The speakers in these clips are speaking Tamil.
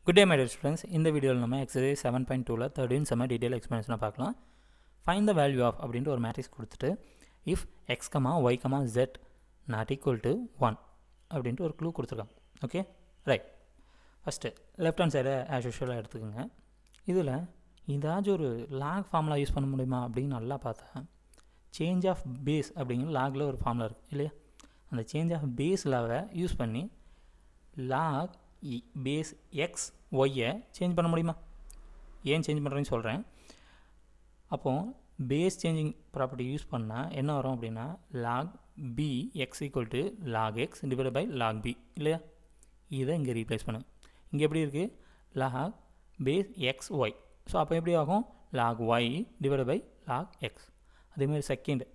good day my dear students இந்த வீடியோவில் நம்ம எக்ஸசைஸ் செவன் பாயிண்ட் டூவில் தேர்டின் செம்ம டீட்டெயில் எக்ஸ்பிளேஷனாக பார்க்கலாம் ஃபைன் த வேல்யூ ஆஃப் அப்படின்ட்டு ஒரு மேட்ரிக்ஸ் கொடுத்துட்டு if x comma y comma z not equal to one அப்படின்ட்டு ஒரு க்ளூ கொடுத்துருக்காங்க okay right first left hand சைடை ஆஸ் யூஷுவலாக எடுத்துக்கோங்க இதில் ஏதாச்சும் ஒரு லாக் ஃபார்முலா யூஸ் பண்ண முடியுமா அப்படின்னு நல்லா பார்த்தா சேஞ்ச் ஆஃப் பேஸ் அப்படிங்கிற லாகில் ஒரு ஃபார்முலா இருக்குது இல்லையா அந்த சேஞ்ச் ஆஃப் பேஸ் லாவை யூஸ் பண்ணி லாக் பேஸ் எக்ஸ் ஒய்யை சேஞ்ச் பண்ண முடியுமா ஏன் சேஞ்ச் பண்ணுறேன்னு சொல்கிறேன் அப்போது பேஸ் சேஞ்சிங் ப்ராப்பர்ட்டி யூஸ் பண்ணால் என்ன வரும் அப்படின்னா log b x equal to log x divide by log b இல்லையா இதை இங்கே ரீப்ளேஸ் பண்ணு இங்கே எப்படி இருக்குது log base x y so அப்போ எப்படி ஆகும் log y divide by log x அதேமாதிரி செகண்ட்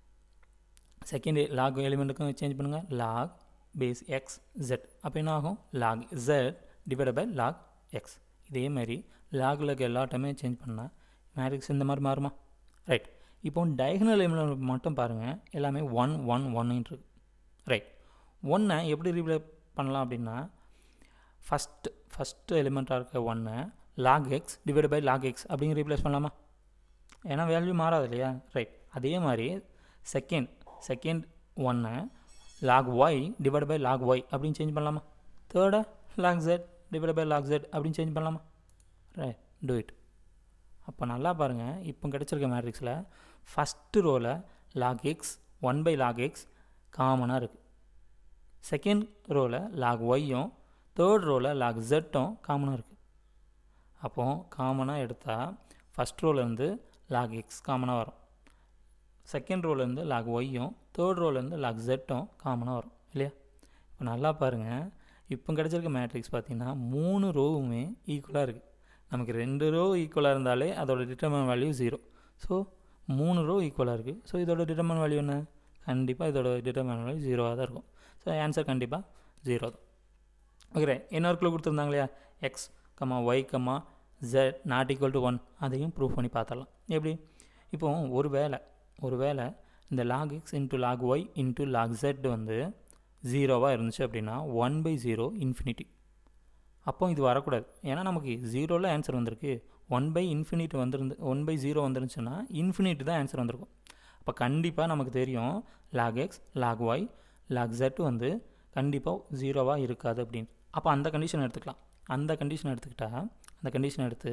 செகண்ட் லாக் எலிமெண்ட்டுக்கும் சேஞ்ச் பண்ணுங்கள் லாக் பேஸ் எக்ஸ் ஜெட் அப்போ என்ன ஆகும் log z divide by log x இதே மாதிரி லாகில் இருக்க எல்லா டைமே சேஞ்ச் பண்ணால் மேட்ரிக்ஸ் இந்த மாதிரி மாறுமா ரைட் இப்போ டயகனல் எலிமெண்ட் மட்டும் பாருங்கள் எல்லாமே ஒன் ஒன் ஒன்னுட்டு இருக்கு ரைட் ஒன்னை எப்படி ரீப்ளே பண்ணலாம் அப்படின்னா ஃபஸ்ட்டு ஃபஸ்ட்டு எலிமெண்ட்டாக இருக்க ஒன்னை log x divide by log x அப்படிங்கிற ரீப்ளேஸ் பண்ணலாமா ஏன்னா வேல்யூ மாறாது இல்லையா ரைட் அதே மாதிரி செகண்ட் செகண்ட் ஒன்னை log y divide by log y அப்படின்னு சேஞ்ச் பண்ணலாமா தேர்டை log z divide by log z அப்படின்னு சேஞ்ச் பண்ணலாமா ரைட் டூ இட் அப்போ நல்லா பாருங்கள் இப்போ கிடச்சிருக்க மேட்ரிக்ஸில் ஃபஸ்ட்டு ரோவில் log x one by log x காமனாக இருக்குது செகண்ட் ரோவில் லாக் ஒய்யும் தேர்ட் ரோவில் லாக் ஜெட்டும் காமனாக இருக்குது அப்போது காமனாக எடுத்தால் ஃபஸ்ட் ரோலேருந்து லாக் எக்ஸ் காமனாக வரும் செகண்ட் ரோலேருந்து லாக் ஒய்யும் தேர்ட் ரோலேருந்து லாக் ஜெட்டும் காமனாக வரும் இல்லையா இப்போ நல்லா பாருங்கள் இப்போ கிடச்சிருக்க மேட்ரிக்ஸ் பார்த்திங்கன்னா மூணு ரோவுமே ஈக்குவலாக இருக்குது நமக்கு ரெண்டு ரோ ஈக்குவலாக இருந்தாலே அதோட டிட்டர்மன் வேல்யூ ஜீரோ ஸோ மூணு ரோ ஈக்குவலாக இருக்குது ஸோ இதோட டிட்டர்மன் வேல்யூ என்ன கண்டிப்பாக இதோட டிட்டர்மன் வேல்யூ ஜீரோவாக தான் இருக்கும் ஸோ ஆன்சர் கண்டிப்பாக ஜீரோ தான் ஓகே இன்னொரு க்ளூ கொடுத்துருந்தாங்க இல்லையா x comma y comma z not equal to one அதையும் ப்ரூவ் பண்ணி பார்த்துடலாம் எப்படி இப்போ ஒரு வேளை ஒரு வேளை இந்த log x into log y into log z வந்து ஜீரோவாக இருந்துச்சு அப்படின்னா ஒன் பை ஜீரோ இன்ஃபினிட்டி அப்போ இது வரக்கூடாது ஏன்னா நமக்கு ஜீரோவில் ஆன்சர் வந்திருக்கு ஒன் பை இன்ஃபினிட் வந்துருந்து ஒன் பை ஜீரோ வந்துருந்துச்சுன்னா இன்ஃபினிட் தான் ஆன்சர் வந்திருக்கும் அப்போ கண்டிப்பாக நமக்கு தெரியும் log x log y log z வந்து கண்டிப்பாக ஜீரோவாக இருக்காது அப்படின்னு அப்போ அந்த கண்டிஷன் எடுத்துக்கலாம் அந்த கண்டிஷன் எடுத்துக்கிட்டால் அந்த கண்டிஷன் எடுத்து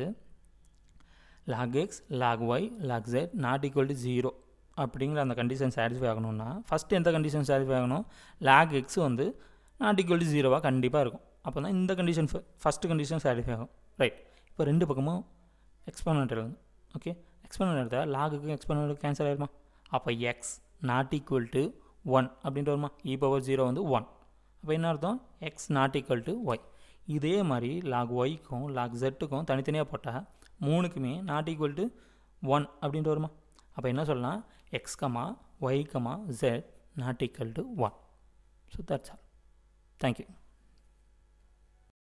log x log y log z not equal to zero அப்படிங்கிற அந்த கண்டிஷன் சாட்டிஸ்ஃபை ஆகணும்னா ஃபஸ்ட்டு எந்த கண்டிஷன் சாட்டிஸ்ஃபை ஆகணும் லாக் எக்ஸ் வந்து நாட் ஈக்குவல் டு ஜீரோவாக கண்டிப்பாக இருக்கும் அப்போ தான் இந்த கண்டிஷன் ஃபஸ்ட்டு கண்டிஷன் சாட்டிஸ்ஃபை ஆகும் ரைட் இப்போ ரெண்டு பக்கமும் எக்ஸ்பெரிமெண்ட் எழுதுங்க ஓகே எக்ஸ்பெரிமெண்ட் எடுத்தால் லாகுக்கும் எக்ஸ்பெரிமெண்ட் கேன்சல் ஆகிடுமா அப்போ x not equal to one அப்படின்ட்டு வருமா இ பவர் ஜீரோ வந்து ஒன் அப்போ என்ன அர்த்தம் x not equal to y இதே மாதிரி லாக் ஒய்க்கும் லாக் ஜெட்டுக்கும் தனித்தனியாக போட்டால் மூணுக்குமே நாட் ஈக்குவல் டு ஒன் அப்படின்ட்டு வருமா அப்போ என்ன சொல்லலாம் x comma y comma z not equal to one so that's all thank you